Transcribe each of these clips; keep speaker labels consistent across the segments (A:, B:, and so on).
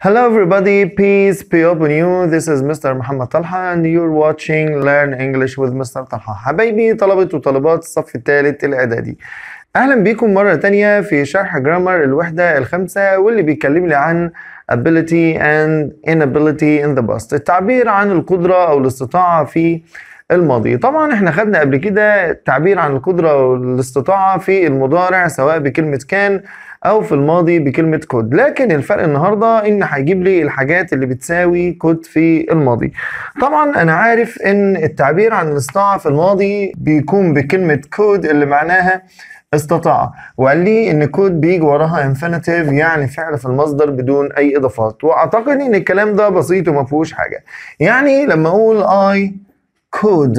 A: Hello everybody, peace be upon you. This is Mr. محمد طلحة and you're watching Learn English with Mr. طلحة. حبايبي طلبة وطالبات الصف الثالث الإعدادي. أهلا بيكم مرة تانية في شرح جرامر الوحدة الخامسة واللي بيتكلم لي عن ability and inability in the past. التعبير عن القدرة أو الاستطاعة في الماضي طبعا احنا خدنا قبل كده التعبير عن القدرة والاستطاعة في المضارع سواء بكلمة كان او في الماضي بكلمة كود لكن الفرق النهاردة ان هيجيب لي الحاجات اللي بتساوي كود في الماضي طبعا انا عارف ان التعبير عن الاستطاعة في الماضي بيكون بكلمة كود اللي معناها استطاع وقال لي ان كود بيجي وراها infinitive يعني فعل في المصدر بدون اي اضافات واعتقد ان الكلام ده بسيط وما فيهوش حاجة يعني لما اقول I could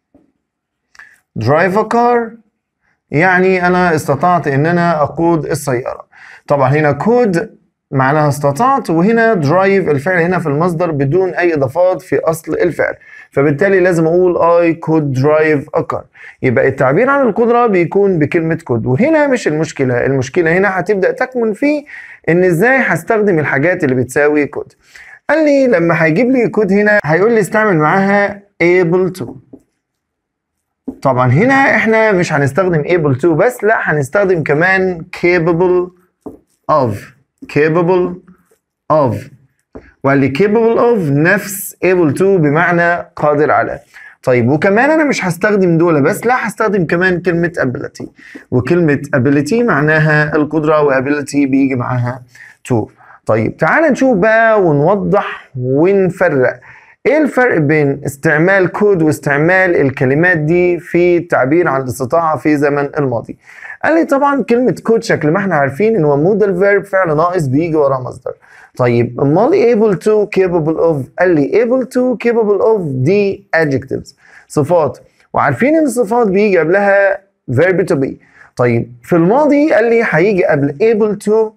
A: drive a car يعني أنا استطعت إن أنا أقود السيارة طبعا هنا could معناها استطعت وهنا drive الفعل هنا في المصدر بدون أي إضافات في أصل الفعل فبالتالي لازم أقول I could drive a car يبقى التعبير عن القدرة بيكون بكلمة could وهنا مش المشكلة المشكلة هنا هتبدأ تكمن في إن إزاي هستخدم الحاجات اللي بتساوي could قال لي لما هيجيب لي كود هنا هيقول لي استعمل معاها able to طبعا هنا احنا مش هنستخدم able to بس لا هنستخدم كمان capable of capable of واللي capable of نفس able to بمعنى قادر على طيب وكمان انا مش هستخدم دول بس لا هستخدم كمان كلمة ability وكلمة ability معناها القدرة و ability بيجي معاها to طيب تعال نشوف بقى ونوضح ونفرق ايه الفرق بين استعمال كود واستعمال الكلمات دي في التعبير عن الاستطاعة في زمن الماضي قال لي طبعا كلمة كود شكل ما احنا عارفين ان هو مودال فيرب فعل ناقص بيجي وراه مصدر طيب امال able to capable of قال لي able to capable of دي adjectives صفات وعارفين ان الصفات بيجي قبلها verb to be طيب في الماضي قال لي هيجي قبل able to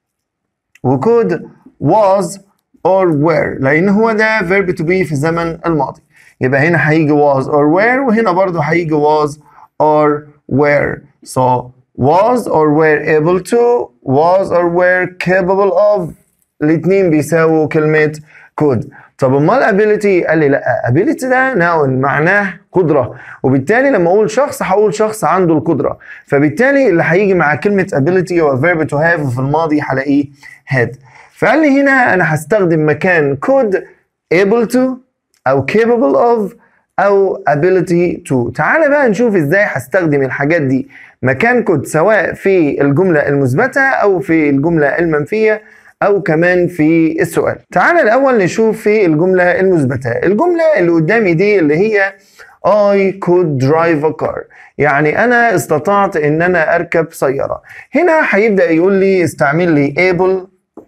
A: وكود was or were لان هو ده verb to be في الزمن الماضي يبقى هنا هيجي was or were وهنا برضو هيجي was or were so was or were able to was or were capable of الاتنين بيساووا كلمة could طب امال ability قال لي لا ability ده noun معناه قدرة وبالتالي لما اقول شخص هقول شخص عنده القدرة فبالتالي اللي هيجي مع كلمة ability هو verb to have وفي الماضي هلاقيه had فقال لي هنا انا هستخدم مكان could able to او capable of او ability to تعال بقى نشوف ازاي هستخدم الحاجات دي مكان could سواء في الجملة المثبتة او في الجملة المنفية او كمان في السؤال تعال الاول نشوف في الجملة المثبتة الجملة اللي قدامي دي اللي هي I could drive a car يعني أنا استطعت إن أنا أركب سيارة هنا هيبدأ يقول لي استعمل لي able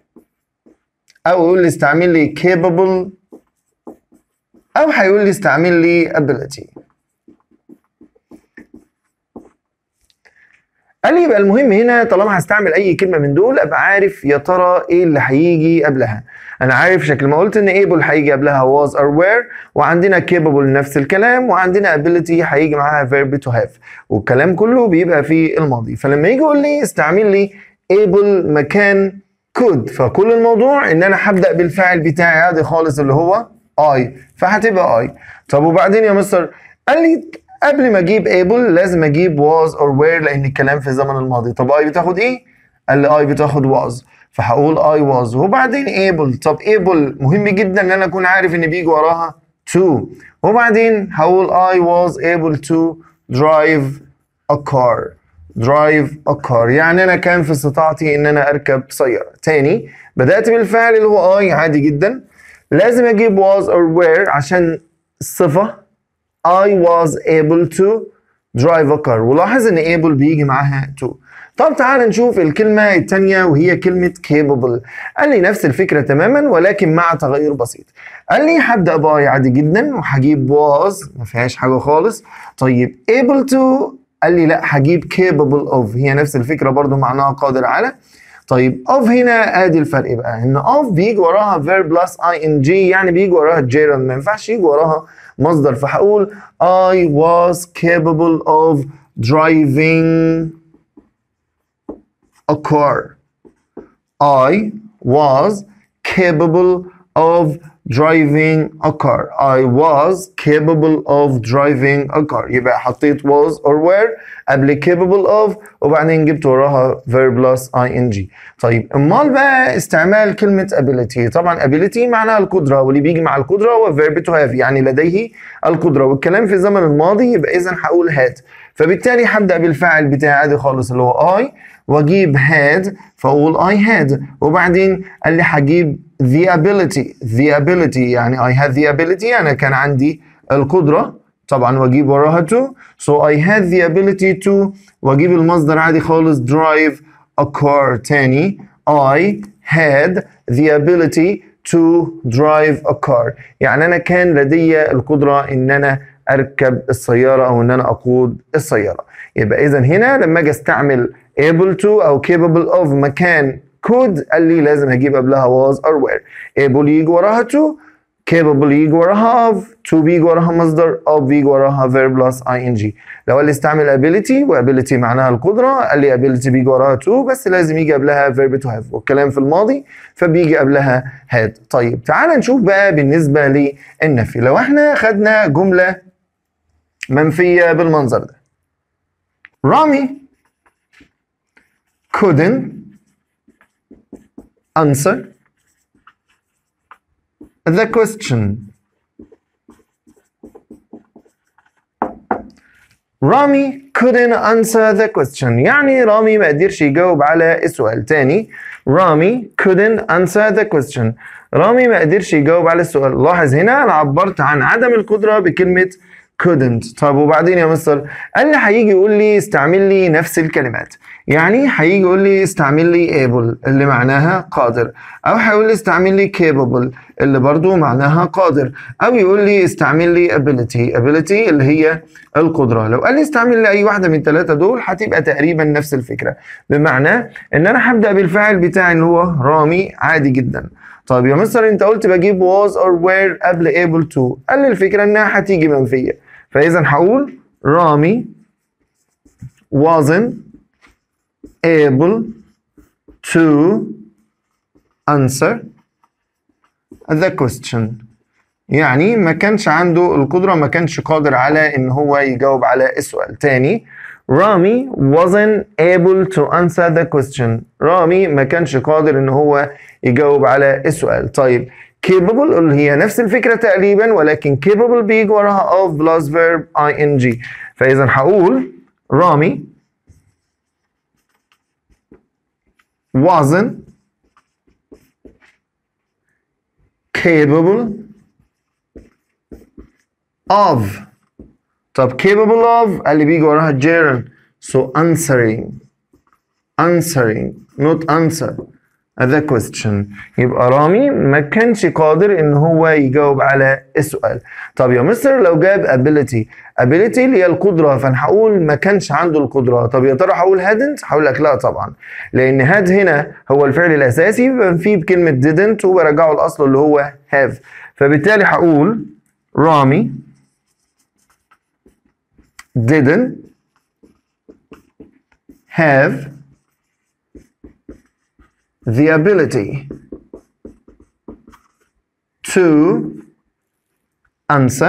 A: أو يقول لي استعمل لي capable أو هيقول لي استعمل لي ability قال لي يبقى المهم هنا طالما هستعمل اي كلمه من دول ابقى عارف يا ترى ايه اللي هيجي قبلها انا عارف شكل ما قلت ان able هيجي قبلها was or were وعندنا capable نفس الكلام وعندنا ability هيجي معاها verb to have والكلام كله بيبقى في الماضي فلما يجي يقول لي استعمل لي able مكان could فكل الموضوع ان انا هبدا بالفاعل بتاعي عادي خالص اللي هو I فهتبقى I طب وبعدين يا مستر قال لي قبل ما اجيب able لازم اجيب was or were لان الكلام في الزمن الماضي طب I بتاخد ايه قال لي I بتاخد was فهقول I was وبعدين able طب able مهم جدا ان انا اكون عارف ان بيجي وراها to وبعدين هقول I was able to drive a car drive a car يعني انا كان في استطاعتي ان انا اركب سيارة تاني بدأت بالفعل اللي هو I عادي جدا لازم اجيب was or were عشان الصفة I was able to drive a car ولاحظ ان able بيجي معاها to طب تعال نشوف الكلمة التانية وهي كلمة capable قال لي نفس الفكرة تماما ولكن مع تغير بسيط قال لي هبدأ باي عادي جدا وهجيب was ما فيهاش حاجة خالص طيب able to قال لي لا هجيب capable of هي نفس الفكرة برضو معناها قادر على طيب of هنا ادي الفرق بقى ان of بيجي وراها verb plus ing يعني بيجي وراها gerund ما ينفعش يجي وراها مصدر فهقول I was capable of driving a car I was capable of driving a car I was capable of driving a car يبقى حطيت was or were قبل capable of وبعدين جبت وراها verb plus ing طيب امال بقى استعمال كلمة ability طبعا ability معناها القدرة واللي بيجي مع القدرة هو verb to have يعني لديه القدرة والكلام في الزمن الماضي يبقى إذا هقول had فبالتالي هبدأ بالفاعل بتاعي عادي خالص اللي هو I واجيب had فاقول I had وبعدين قال لي هجيب the ability the ability يعني I had the ability أنا كان عندي القدرة طبعا واجيب وراها to so I had the ability to واجيب المصدر عادي خالص drive a car تاني I had the ability to drive a car يعني أنا كان لدي القدرة إن أنا أركب السيارة أو إن أنا أقود السيارة يبقى إذا هنا لما أجي أستعمل able to أو capable of مكان could قال لي لازم هجيب قبلها was or were able يجي وراها to capable يجي وراها of to بيجي وراها مصدر of بيجي وراها verb plus ing لو قال لي استعمل ability و ability معناها القدرة قال لي ability بيجي وراها to بس لازم يجي قبلها verb to have والكلام في الماضي فبيجي قبلها had طيب تعال نشوف بقى بالنسبة للنفي لو احنا خدنا جملة منفية بالمنظر ده رامي couldn't answer the question. رامي couldn't answer the question يعني رامي ما قدرش يجاوب على السؤال تاني رامي couldn't answer the question رامي ما قدرش يجاوب على السؤال لاحظ هنا انا عبرت عن عدم القدرة بكلمة couldn't طب وبعدين يا مستر قال لي هيجي يقول لي استعمل لي نفس الكلمات يعني هيجي يقول لي استعمل لي able اللي معناها قادر او هيقول لي استعمل لي capable اللي برضو معناها قادر او يقول لي استعمل لي ability ability اللي هي القدرة لو قال لي استعمل لي اي واحدة من الثلاثة دول هتبقى تقريبا نفس الفكرة بمعنى ان انا هبدأ بالفاعل بتاعي اللي هو رامي عادي جدا طيب يا مستر انت قلت بجيب was or were قبل able to قال لي الفكرة انها هتيجي منفية فاذا هقول رامي wasn't able to answer the question يعني ما كانش عنده القدرة ما كانش قادر على ان هو يجاوب على السؤال تاني رامي wasn't able to answer the question رامي ما كانش قادر ان هو يجاوب على السؤال طيب capable اللي هي نفس الفكرة تقريبا ولكن capable بيجي وراها of plus verb ing فإذا هقول رامي wasn't capable of طب capable of اللي بيجي وراها gerund so answering answering not answer the question يبقى رامي ما كانش قادر ان هو يجاوب على السؤال طب يا مستر لو جاب ability ability اللي هي القدرة فانا هقول ما كانش عنده القدرة طب يا ترى هقول hadn't هقول لك لا طبعا لان had هنا هو الفعل الاساسي فيه بكلمة didn't وبرجعه لاصله اللي هو have فبالتالي هقول رامي didn't have the ability to answer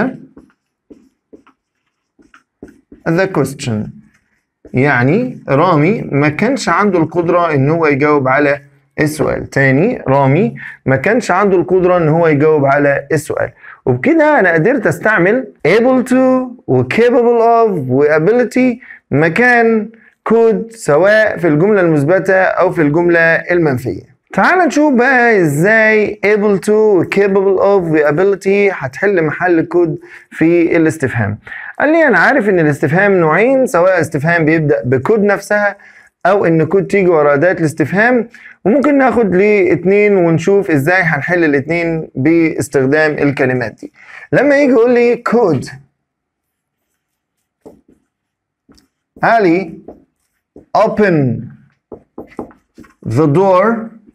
A: the question يعني رامي ما كانش عنده القدرة ان هو يجاوب على السؤال تاني رامي ما كانش عنده القدرة ان هو يجاوب على السؤال وبكده انا قدرت استعمل able to و capable of و ability مكان كود سواء في الجملة المثبتة أو في الجملة المنفية. تعال نشوف بقى ازاي able to و capable of و ability هتحل محل كود في الاستفهام. قال لي أنا عارف إن الاستفهام نوعين سواء استفهام بيبدأ بكود نفسها أو إن كود تيجي ورا أداة الاستفهام وممكن ناخد لاتنين ونشوف ازاي هنحل الاتنين باستخدام الكلمات دي. لما يجي يقول لي كود علي open the door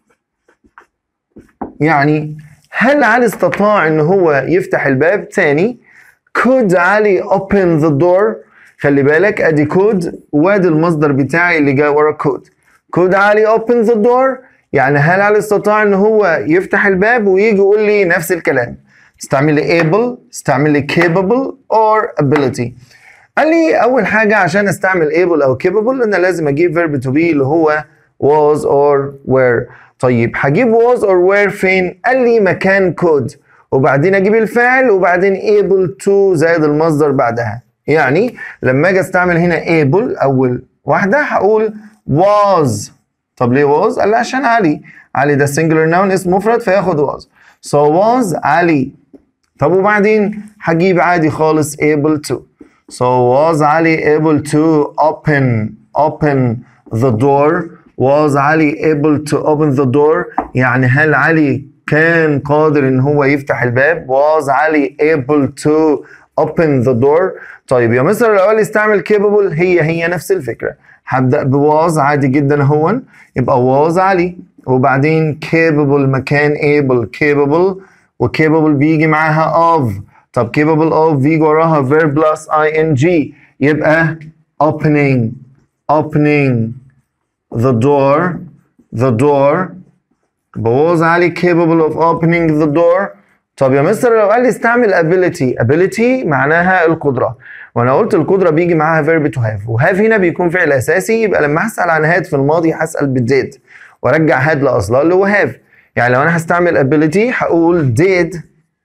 A: يعني هل علي استطاع ان هو يفتح الباب تاني could علي open the door خلي بالك ادي كود وادي المصدر بتاعي اللي جاي ورا كود could علي open the door يعني هل علي استطاع ان هو يفتح الباب ويجي يقول لي نفس الكلام استعمل لي able استعمل لي capable or ability قال لي اول حاجه عشان استعمل able او capable انا لازم اجيب verb to be اللي هو was or were طيب هجيب was or were فين قال لي مكان could وبعدين اجيب الفعل وبعدين able to زائد المصدر بعدها يعني لما اجي استعمل هنا able اول واحده هقول was طب ليه was قال لي عشان علي علي ده singular noun اسم مفرد فياخد was so was علي طب وبعدين هجيب عادي خالص able to so was علي able to open open the door was علي able to open the door يعني هل علي كان قادر ان هو يفتح الباب was علي able to open the door طيب يا مستر لو قال لي استعمل capable هي هي نفس الفكره هبدا بواز عادي جدا هون يبقى was علي وبعدين capable مكان able capable وcapable بيجي معاها of طب capable of بيجي وراها verb plus ing يبقى opening opening the door the door was علي capable of opening the door طب يا مستر لو قال لي استعمل ability ability معناها القدرة وانا قلت القدرة بيجي معاها verb to have وهاف هنا بيكون فعل اساسي يبقى لما هسأل عن هاد في الماضي هسأل بالديد وارجع هاد لاصلها اللي هو have يعني لو انا هستعمل ability هقول did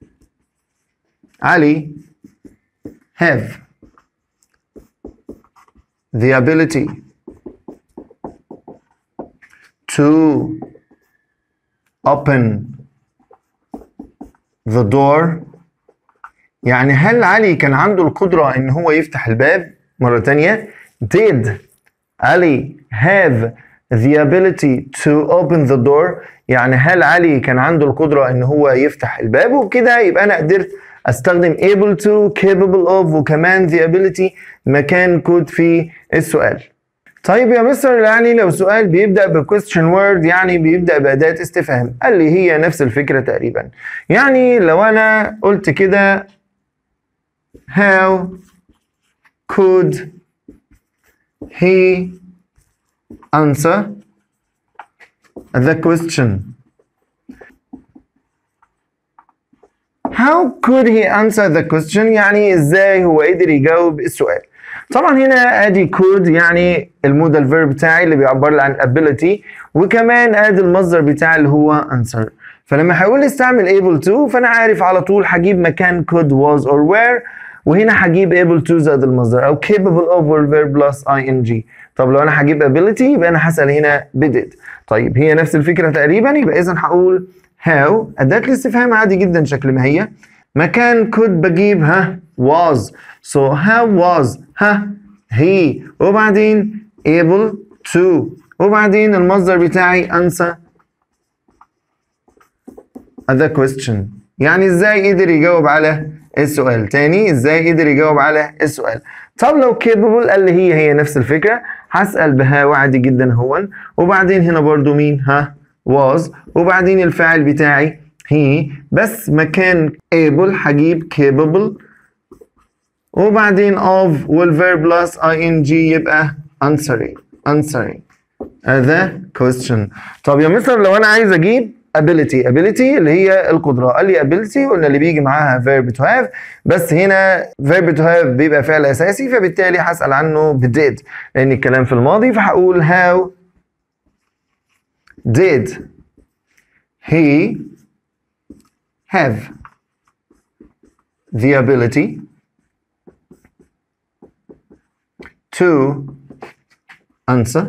A: علي have the ability to open the door يعني هل علي كان عنده القدرة إن هو يفتح الباب مرة تانية؟ Did علي have the ability to open the door؟ يعني هل علي كان عنده القدرة إن هو يفتح الباب؟ وبكده يبقى أنا قدرت أستخدم able to, capable of وكمان the ability مكان كود في السؤال. طيب يا مستر يعني لو سؤال بيبدأ ب question word يعني بيبدأ بأداة استفهام قال لي هي نفس الفكرة تقريبا يعني لو أنا قلت كده how could he answer the question how could he answer the question يعني ازاي هو قدر يجاوب السؤال طبعا هنا ادي كود يعني المودال فيرب بتاعي اللي بيعبر لي عن ability وكمان ادي المصدر بتاعي اللي هو answer فلما هيقول لي استعمل able to فانا عارف على طول هجيب مكان could was or were وهنا هجيب able to زائد المصدر او capable of or verb plus ing طب لو انا هجيب ability يبقى انا هسال هنا بدid طيب هي نفس الفكره تقريبا يبقى اذا هقول how اداه الاستفهام عادي جدا شكل ما هي مكان could بجيب ها was so how was ها he وبعدين able to وبعدين المصدر بتاعي answer the question يعني ازاي قدر يجاوب على السؤال تاني ازاي قدر يجاوب على السؤال طب لو capable قال لي هي هي نفس الفكرة هسأل بها عادي جدا هون وبعدين هنا برضو مين ها was وبعدين الفاعل بتاعي he بس مكان able هجيب capable وبعدين of والverb plus ing يبقى answering answering the question طب يا مستر لو انا عايز اجيب ability ability اللي هي القدرة قال لي ability قلنا اللي بيجي معاها verb to have بس هنا verb to have بيبقى فعل اساسي فبالتالي هسأل عنه ب did لان الكلام في الماضي فهقول how did he have the ability to answer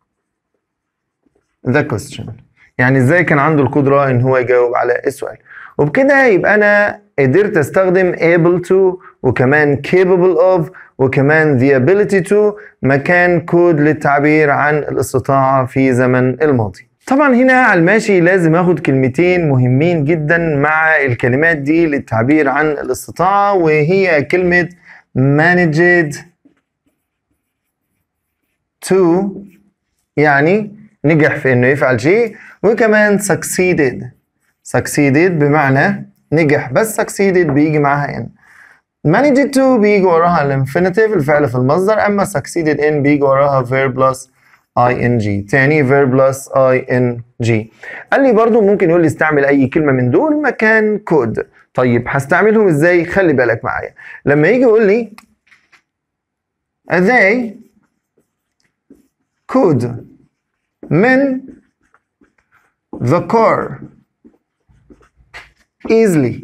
A: the question يعني ازاي كان عنده القدرة ان هو يجاوب على السؤال وبكده يبقى انا قدرت استخدم able to وكمان capable of وكمان the ability to مكان كود للتعبير عن الاستطاعة في زمن الماضي طبعا هنا على الماشي لازم اخد كلمتين مهمين جدا مع الكلمات دي للتعبير عن الاستطاعة وهي كلمة managed to يعني نجح في انه يفعل شيء وكمان succeeded succeeded بمعنى نجح بس succeeded بيجي معاها ان managed to بيجي وراها الانفينيتيف الفعل في المصدر اما succeeded in بيجي وراها verb plus ing تاني verb plus ing قال لي برضو ممكن يقول لي استعمل اي كلمه من دول مكان could طيب هستعملهم ازاي خلي بالك معايا لما يجي يقول لي they could من the car easily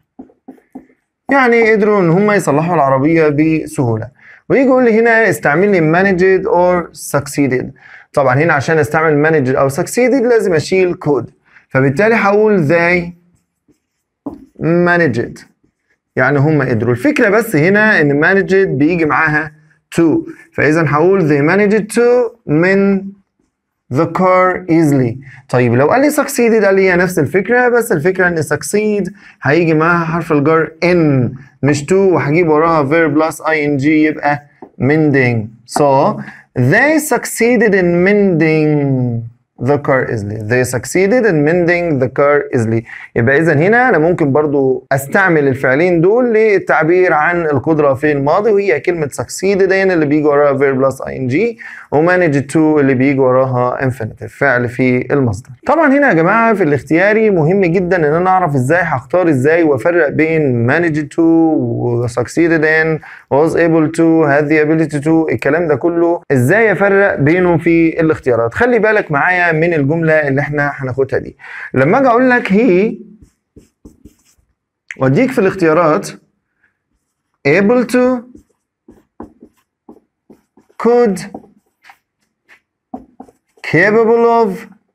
A: يعني قدروا ان هم يصلحوا العربيه بسهوله ويجي يقول لي هنا استعمل لي managed or succeeded طبعا هنا عشان استعمل managed او succeeded لازم اشيل could فبالتالي هقول they managed يعني هم قدروا الفكره بس هنا ان managed بيجي معاها to فاذا هقول they managed to من the car easily طيب لو قال لي succeeded قال لي هي نفس الفكرة بس الفكرة ان succeed هيجي معاها حرف الجر in مش to وهجيب وراها verb plus ing يبقى mending so they succeeded in mending the car easily they succeeded in mending the car easily يبقى اذا هنا انا ممكن برضو استعمل الفعلين دول للتعبير عن القدره في الماضي وهي كلمه succeeded هنا اللي بيجي وراها verb plus ing وmanaged to اللي بيجي وراها infinitive فعل في المصدر طبعا هنا يا جماعه في الاختياري مهم جدا ان انا اعرف ازاي هختار ازاي وافرق بين managed to و succeeded in was able to had the ability to الكلام ده كله ازاي افرق بينه في الاختيارات خلي بالك معايا من الجمله اللي احنا هناخدها دي لما اجي اقول لك هي واديك في الاختيارات able to could capable of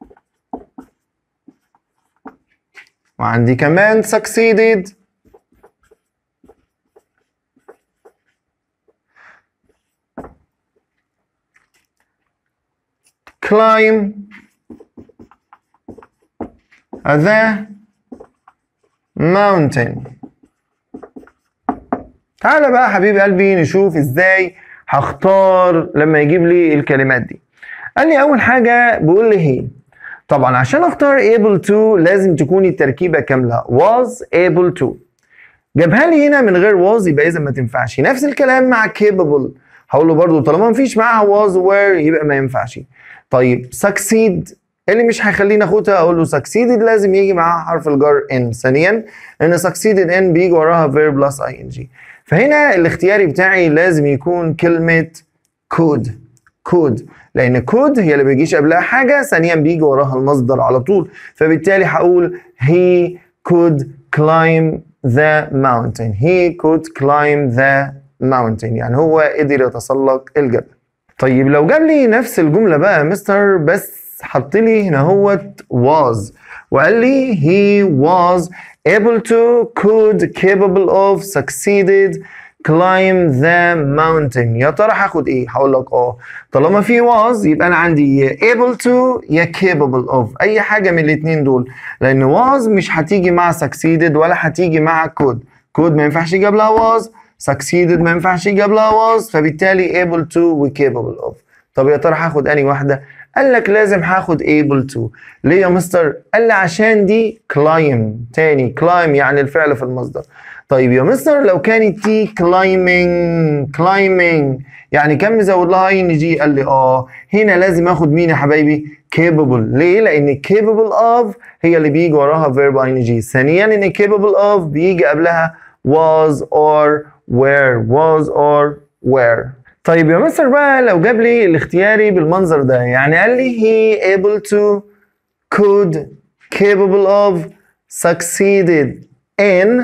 A: وعندي كمان succeeded climb the mountain تعالى بقى حبيب قلبي نشوف ازاي هختار لما يجيب لي الكلمات دي قال لي اول حاجه بيقول لي هي طبعا عشان اختار able to لازم تكون التركيبه كامله was able to جابها لي هنا من غير was يبقى اذا ما تنفعش نفس الكلام مع capable هقول له برضو طالما مفيش معاها was were يبقى ما ينفعش طيب succeed اللي مش هيخليني اخدها اقول له succeeded لازم يجي معاها حرف الجر in ثانيا ان succeeded in بيجي وراها verb plus ing فهنا الاختياري بتاعي لازم يكون كلمة could could لان could هي اللي بيجيش قبلها حاجة ثانيا بيجي وراها المصدر على طول فبالتالي هقول he could climb the mountain he could climb the mountain يعني هو قدر يتسلق الجبل طيب لو جاب لي نفس الجملة بقى مستر بس حط لي هنا هوت was وقال لي he was able to could capable of succeeded climb the mountain يا ترى هاخد ايه هقول لك اه طالما في was يبقى انا عندي يا able to يا capable of اي حاجه من الاثنين دول لان was مش هتيجي مع succeeded ولا هتيجي مع could could ما ينفعش يجيب لها was succeeded ما ينفعش يجيب لها was فبالتالي able to و capable of طب يا ترى هاخد انهي واحده قال لك لازم هاخد able to ليه يا مستر قال لي عشان دي climb تاني climb يعني الفعل في المصدر طيب يا مستر لو كانت دي climbing climbing يعني كم مزود لها اي ان جي قال لي اه هنا لازم اخد مين يا حبايبي capable ليه لان capable of هي اللي بيجي وراها verb ing ثانيا ان capable of بيجي قبلها was or were was or were طيب يا مستر بقى لو جاب لي الاختياري بالمنظر ده يعني قال لي he able to could capable of succeeded in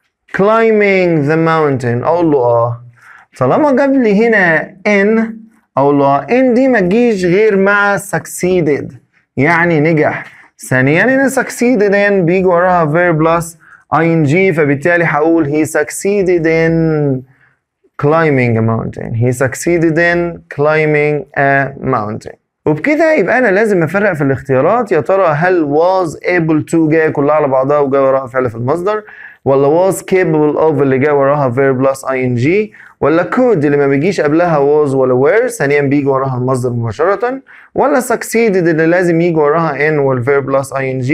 A: climbing the mountain اقول له اه طالما جاب لي هنا in اقول له اه in دي ما تجيش غير مع succeeded يعني نجح ثانيا ان succeeded in بيجي وراها verb plus ing فبالتالي هقول he succeeded in climbing a mountain he succeeded in climbing a mountain وبكده يبقى انا لازم افرق في الاختيارات يا ترى هل was able to جايه كلها على بعضها وجاي وراها فعل في المصدر ولا was capable of اللي جاي وراها verb plus ing ولا could اللي ما بيجيش قبلها was ولا were ثانيا بيجي وراها المصدر مباشرة ولا succeeded اللي لازم يجي وراها in والverb plus ing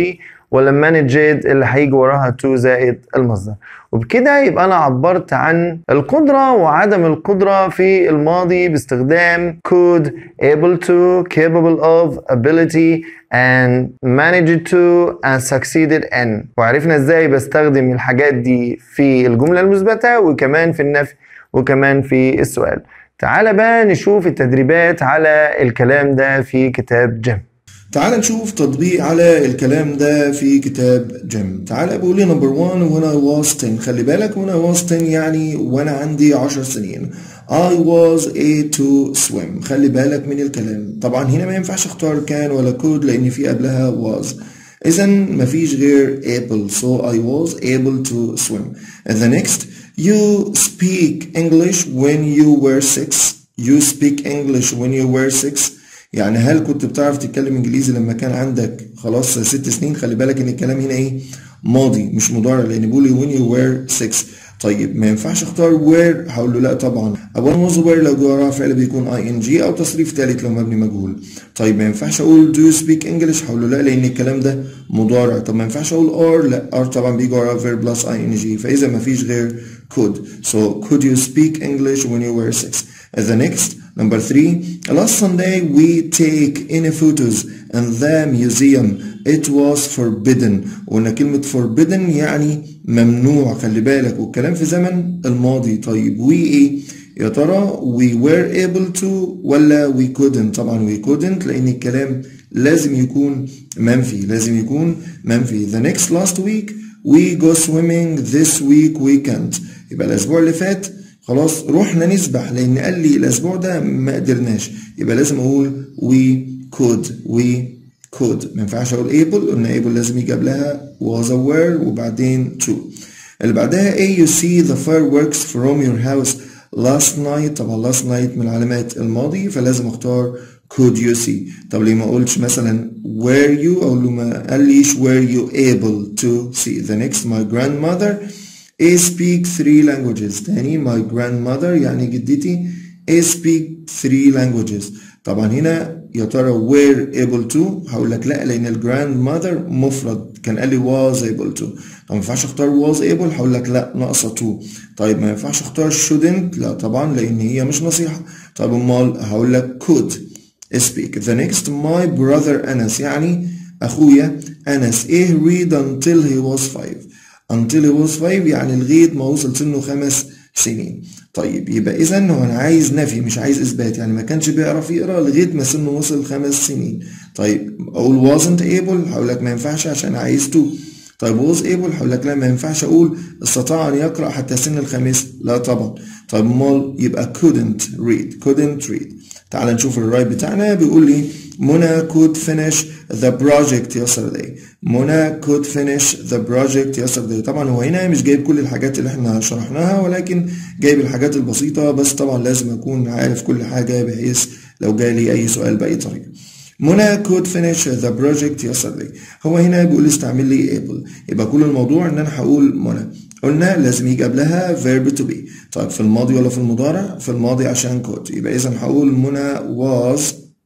A: ولا managed اللي هيجي وراها to زائد المصدر وبكده يبقى انا عبرت عن القدرة وعدم القدرة في الماضي باستخدام could able to capable of ability and managed to and succeeded in وعرفنا ازاي بستخدم الحاجات دي في الجملة المثبتة وكمان في النفي وكمان في السؤال تعال بقى نشوف التدريبات على الكلام ده في كتاب جيم
B: تعال نشوف تطبيق على الكلام ده في كتاب جيم تعال بقول لي نمبر 1 when I was 10 خلي بالك when I was 10 يعني وانا عندي 10 سنين I was a to swim خلي بالك من الكلام طبعا هنا ما ينفعش اختار كان ولا could لان في قبلها was اذا مفيش غير able so I was able to swim and the next you speak English when you were 6 you speak English when you were 6 يعني هل كنت بتعرف تتكلم انجليزي لما كان عندك خلاص ست سنين خلي بالك ان الكلام هنا ايه ماضي مش مضارع لان بيقول لي when you were 6 طيب ما ينفعش اختار where هقول له لا طبعا اولا was where لو جه وراها فعل بيكون ing او تصريف ثالث لو مبني مجهول طيب ما ينفعش اقول do you speak English هقول له لا لان الكلام ده مضارع طب ما ينفعش اقول are لا are طبعا بيجي وراها verb plus ing فاذا ما فيش غير could so could you speak English when you were 6 the next Number three, last Sunday we take any photos in the museum. It was forbidden. وقلنا كلمة forbidden يعني ممنوع خلي بالك والكلام في زمن الماضي طيب we ايه؟ يا ترى we were able to ولا we couldn't طبعا we couldn't لأن الكلام لازم يكون منفي لازم يكون منفي the next last week we go swimming this week we can't يبقى الأسبوع اللي فات خلاص رحنا نسبح لان قال لي الاسبوع ده ما قدرناش يبقى لازم اقول we could we could ما ينفعش اقول able قلنا able لازم يجي قبلها was aware وبعدين to اللي بعدها A you see the fireworks from your house last night طبعا last night من علامات الماضي فلازم اختار could you see طب ليه ما قلتش مثلا were you او لو ما قاليش were you able to see the next my grandmother A speak three languages تاني my grandmother يعني جدتي A speak three languages طبعا هنا يا ترى were able to هقول لك لا لان ال grandmother مفرد كان قال لي was able to طب ما ينفعش اختار was able هقول لك لا ناقصه to طيب ما ينفعش اختار shouldn't لا طبعا لان هي مش نصيحه طيب امال هقول لك could speak the next my brother أنس يعني اخويا أنس ايه read until he was five until he was five يعني لغاية ما وصل سنه خمس سنين طيب يبقى إذا هو أنا عايز نفي مش عايز إثبات يعني ما كانش بيعرف يقرأ لغاية ما سنه وصل خمس سنين طيب أقول wasn't able هقول لك ما ينفعش عشان عايز to طيب was able هقول لك لا ما ينفعش أقول استطاع أن يقرأ حتى سن الخامس لا طبعا طيب أمال يبقى couldn't read couldn't read تعال نشوف الرايت بتاعنا بيقول لي منى could finish the project yesterday منى could finish the project yesterday طبعا هو هنا مش جايب كل الحاجات اللي احنا شرحناها ولكن جايب الحاجات البسيطة بس طبعا لازم أكون عارف كل حاجة بحيث لو جالي أي سؤال بأي طريقة منى could finish the project yesterday هو هنا بيقول استعمل لي able يبقى كل الموضوع ان انا هقول منى قلنا لازم يجي قبلها verb to be طيب في الماضي ولا في المضارع في الماضي عشان could يبقى اذا هقول منى was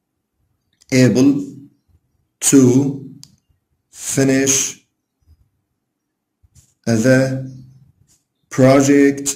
B: able to finish the project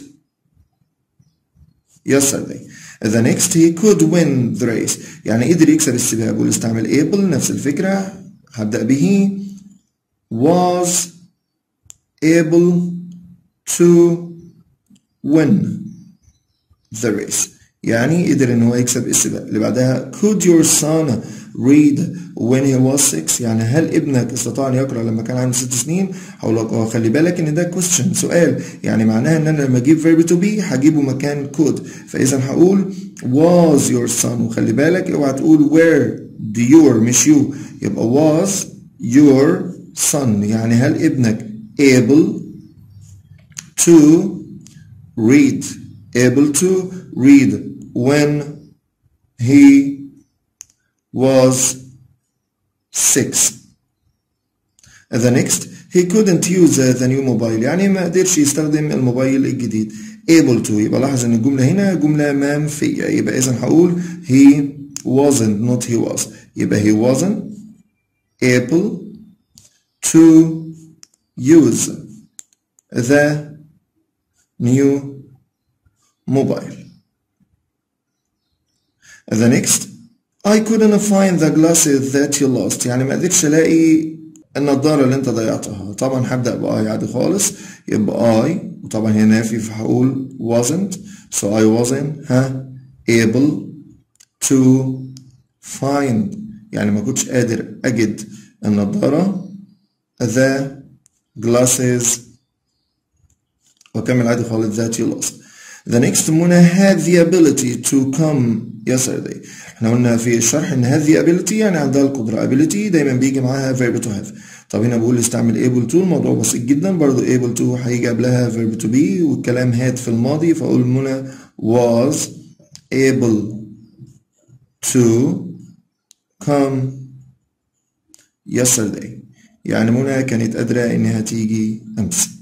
B: yesterday The next he could win the race يعني قدر يكسب السباق بقول استعمل able نفس الفكرة هبدأ به was able to win the race يعني قدر ان هو يكسب السباق اللي بعدها could your son read when he was six يعني هل ابنك استطاع ان يقرا لما كان عنده ست سنين هقول لك اه خلي بالك ان ده question سؤال يعني معناها ان انا لما اجيب verb to be هجيبه مكان could فاذا هقول was your son وخلي بالك اوعى تقول where the your مش you يبقى was your son يعني هل ابنك able to read able to read when he was six. The next he couldn't use the new mobile يعني ما قدرش يستخدم الموبايل الجديد able to يبقى لاحظ ان الجملة هنا جملة منفية يبقى اذا هقول he wasn't not he was يبقى he wasn't able to to use the new mobile the next I couldn't find the glasses that you lost يعني ما قدرتش الاقي النضارة اللي انت ضيعتها طبعا هبدأ بآي عادي خالص يبقى I وطبعا هنا نافي فهقول wasn't so I wasn't ها able to find يعني ما كنتش قادر أجد النضارة the glasses وأكمل عادي خالص that you lost the next منى had the ability to come yesterday احنا قلنا في الشرح ان had the ability يعني عندها القدرة ability دايما بيجي معاها verb to have طب هنا بقول استعمل able to الموضوع بسيط جدا برضو able to هيجي قبلها verb to be والكلام had في الماضي فاقول منى was able to come yesterday يعني منى كانت قادرة انها تيجي امس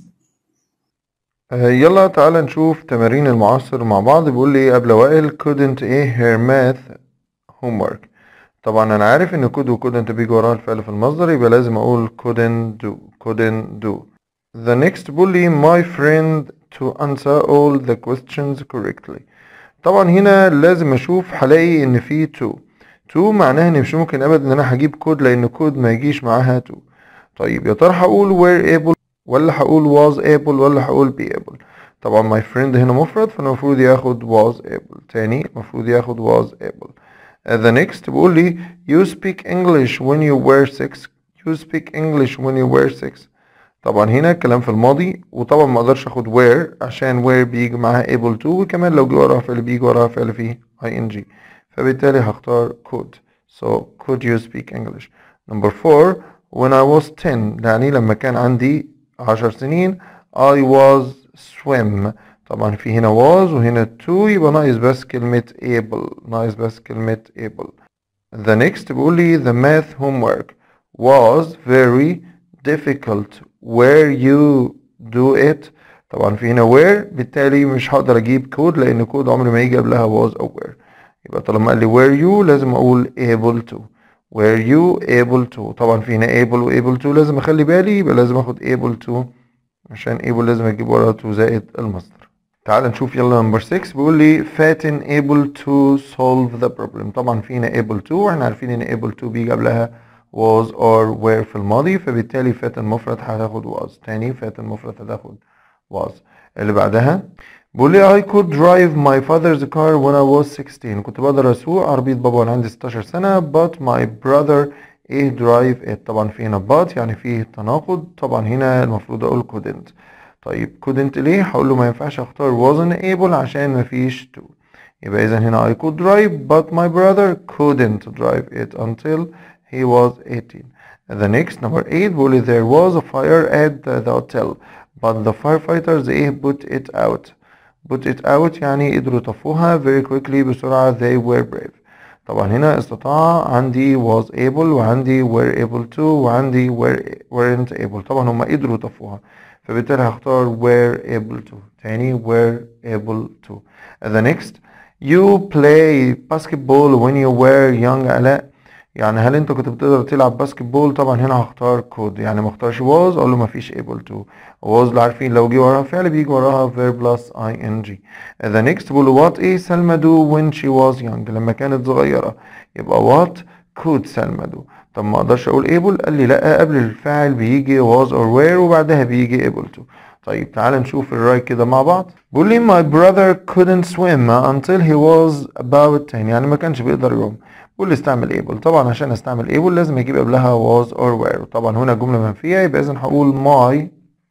C: آه، يلا تعالى نشوف تمارين المعاصر مع بعض بيقول لي قبل وائل couldn't ايه her math homework طبعا انا عارف ان could و couldn't بيجي وراها الفعل في المصدر يبقى لازم اقول couldn't do couldn't do the next بيقول لي my friend to answer all the questions correctly طبعا هنا لازم اشوف هلاقي ان في to to معناها ان مش ممكن ابدا ان انا هجيب could لان could ما يجيش معاها to طيب يا ترى هقول were able ولا هقول was able ولا هقول be able طبعا my friend هنا مفرد فالمفروض ياخد was able تاني المفروض ياخد was able uh, the next بيقول لي you speak English when you were six you speak English when you were six طبعا هنا الكلام في الماضي وطبعا ما اقدرش اخد where عشان where بيجي معاها able to وكمان لو جه وراها فعل بيجي وراها فعل فيه ing فبالتالي هختار could so could you speak English number four when I was 10 يعني لما كان عندي عشر سنين I was swim طبعا في هنا was وهنا to يبقى ناقص بس كلمة able ناقص بس كلمة able the next بيقول لي the math homework was very difficult where you do it طبعا في هنا where بالتالي مش هقدر اجيب كود لان كود عمري ما يجي قبلها was او where يبقى طالما قال لي were you لازم اقول able to were you able to طبعا في هنا able و able to لازم اخلي بالي يبقى لازم اخد able to عشان able لازم اجيب ورا to زائد المصدر تعال نشوف يلا نمبر 6 بيقول لي فاتن able to solve the problem طبعا في هنا able to واحنا عارفين ان able to بيجي قبلها was or were في الماضي فبالتالي فاتن مفرد هتاخد was تاني فاتن مفرد هتاخد was اللي بعدها بيقول لي I could drive my father's car when I was 16 كنت بقدر اسوق عربية بابا وانا عندي 16 سنة but my brother ايه drive it طبعا في هنا but يعني فيه تناقض طبعا هنا المفروض اقول couldn't طيب couldn't ليه هقول له ما ينفعش اختار wasn't able عشان مفيش to يبقى اذا هنا I could drive but my brother couldn't drive it until he was 18 the next number 8 بيقول لي there was a fire at the hotel but the firefighters ايه put it out put it out يعني قدروا يطفوها very quickly بسرعة they were brave طبعا هنا استطاع عندي was able وعندي were able to وعندي were weren't able طبعا هم قدروا يطفوها فبالتالي هختار were able to تاني were able to the next you play basketball when you were young علاء يعني هل انت كنت بتقدر تلعب باسكت بول طبعا هنا هختار كود يعني ما اختارش was اقول له ما فيش able to was اللي عارفين لو جه وراها فعل بيجي وراها verb plus ing the next بقول له what ايه سلمى do when she was young لما كانت صغيرة يبقى what could سلمى do طب ما اقدرش اقول able قال لي لا قبل الفاعل بيجي was or were وبعدها بيجي able to طيب تعال نشوف الرايت كده مع بعض بيقول لي my brother couldn't swim until he was about 10 يعني ما كانش بيقدر يعوم بقول لي استعمل able طبعا عشان استعمل able لازم اجيب قبلها was or were طبعا هنا جملة منفية يبقى اذا هقول my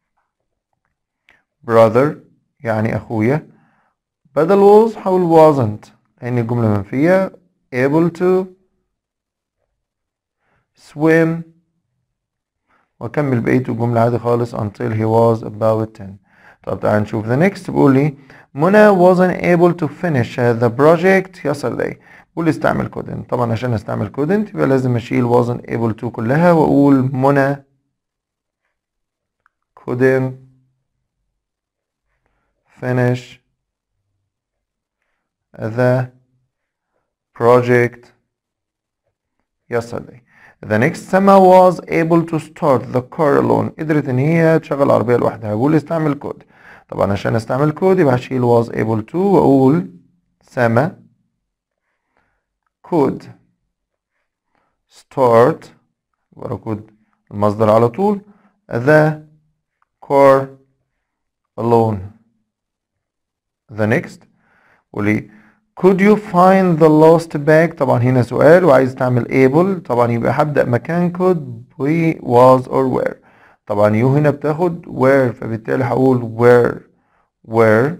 C: brother يعني اخويا بدل was هقول wasn't لان الجملة منفية able to swim واكمل بقية الجملة عادي خالص until he was about 10 طب تعال نشوف the next بيقول لي منى wasn't able to finish the project yesterday بقول استعمل couldn't طبعا عشان استعمل couldn't يبقى لازم اشيل wasn't able to كلها واقول منى couldn't finish the project yesterday The next Sama was able to start the car alone قدرت ان هي تشغل العربية لوحدها بقول استعمل كود طبعا عشان استعمل كود يبقى هشيل was able to واقول سما could start ورا كود المصدر على طول the car alone the next قولي could you find the lost bag طبعا هنا سؤال وعايز تعمل able طبعا يبقى هبدأ مكان could be was or were طبعا you هنا بتاخد where فبالتالي هقول where where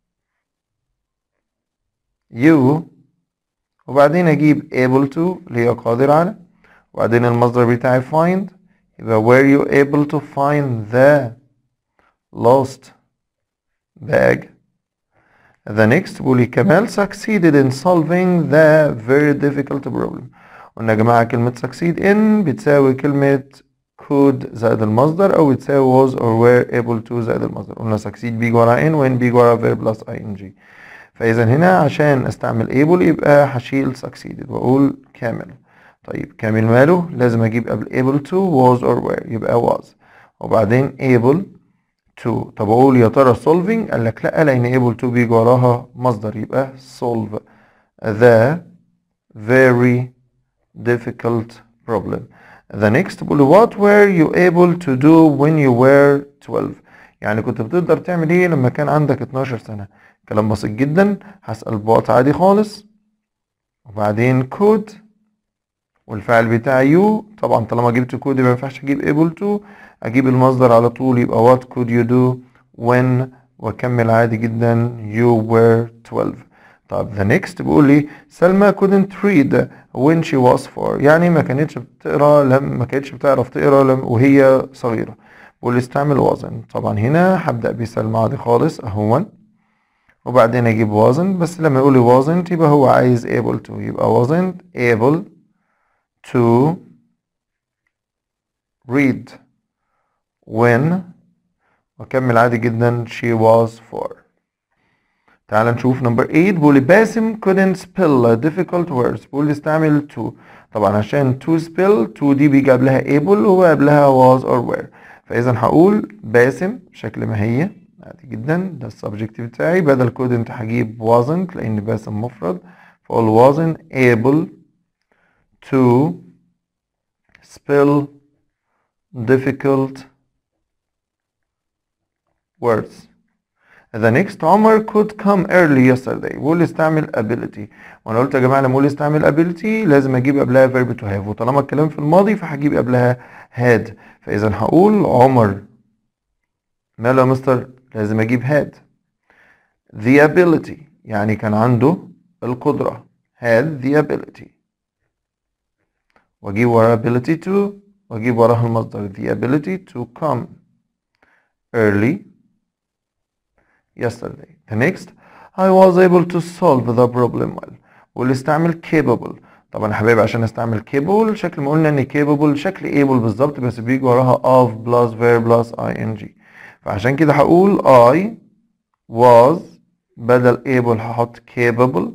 C: you وبعدين اجيب able to اللي هي قادر على وبعدين المصدر بتاعي find يبقى were you able to find the lost bag The next بيقول كمال succeeded in solving the very difficult problem قلنا يا جماعة كلمة succeed in بتساوي كلمة could زائد المصدر أو بتساوي was or were able to زائد المصدر قلنا succeed بيجي ورا in وin بيجي ورا verb plus ing فإذا هنا عشان استعمل able يبقى هشيل succeeded وأقول كامل طيب كامل ماله لازم أجيب قبل able to was or were يبقى was وبعدين able to طب اقول يا ترى solving قال لك لا لان able to بيجي وراها مصدر يبقى solve the very difficult problem the next بقول what were you able to do when you were 12 يعني كنت بتقدر تعمل ايه لما كان عندك 12 سنة كلام بسيط جدا هسأل بوات عادي خالص وبعدين could والفعل بتاعي you طبعا طالما جبت كود يبقى ما ينفعش اجيب able to اجيب المصدر على طول يبقى what could you do when واكمل عادي جدا you were 12 طب the next بيقول لي سلمى couldn't read when she was four يعني ما كانتش بتقرا لما ما كانتش بتعرف تقرا لم وهي صغيرة بيقول لي استعمل wasn't طبعا هنا هبدأ بسلمى عادي خالص اهون وبعدين اجيب wasn't بس لما يقول لي wasn't يبقى هو عايز able to يبقى wasn't able to read when واكمل عادي جدا she was four تعال نشوف نمبر 8 بيقول لي باسم couldn't spell difficult words بيقول لي استعمل to طبعا عشان to spell to دي بيجي قبلها able وقبلها was or were فاذا هقول باسم شكل ما هي عادي جدا ده السبجكت بتاعي بدل couldn't هجيب wasn't لان باسم مفرد فاقول wasn't able to spell difficult words. The next عمر could come early yesterday بيقول لي استعمل ability وانا قلت يا جماعه لما اقول استعمل ability لازم اجيب قبلها verb to have وطالما الكلام في الماضي فهجيب قبلها had فاذا هقول عمر ماله يا مستر لازم اجيب had the ability يعني كان عنده القدره had the ability واجيب ورا ability to واجيب وراها المصدر the ability to come early yesterday the next I was able to solve the problem well والاستعمل capable طبعا يا حبايبي عشان استعمل capable شكل ما قلنا ان capable شكل able بالظبط بس بيجي وراها of plus verb plus ing فعشان كده هقول I was بدل able هحط capable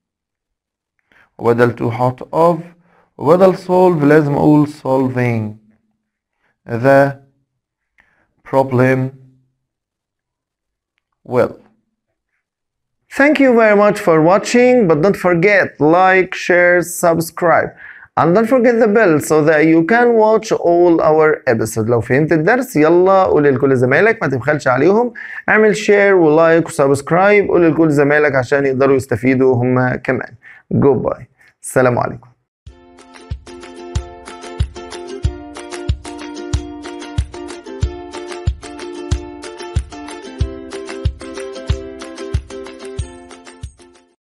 C: وبدل to هحط of وبدل solve لازم اقول solving the problem well
A: Thank you very much for watching, but don't forget like, share, subscribe. And don't forget the bell so that you can watch all our episodes. لو فهمت الدرس يلا قول لكل زمايلك ما تبخلش عليهم اعمل شير ولايك وسبسكرايب قول لكل زمايلك عشان يقدروا يستفيدوا هم كمان. جود باي. السلام عليكم.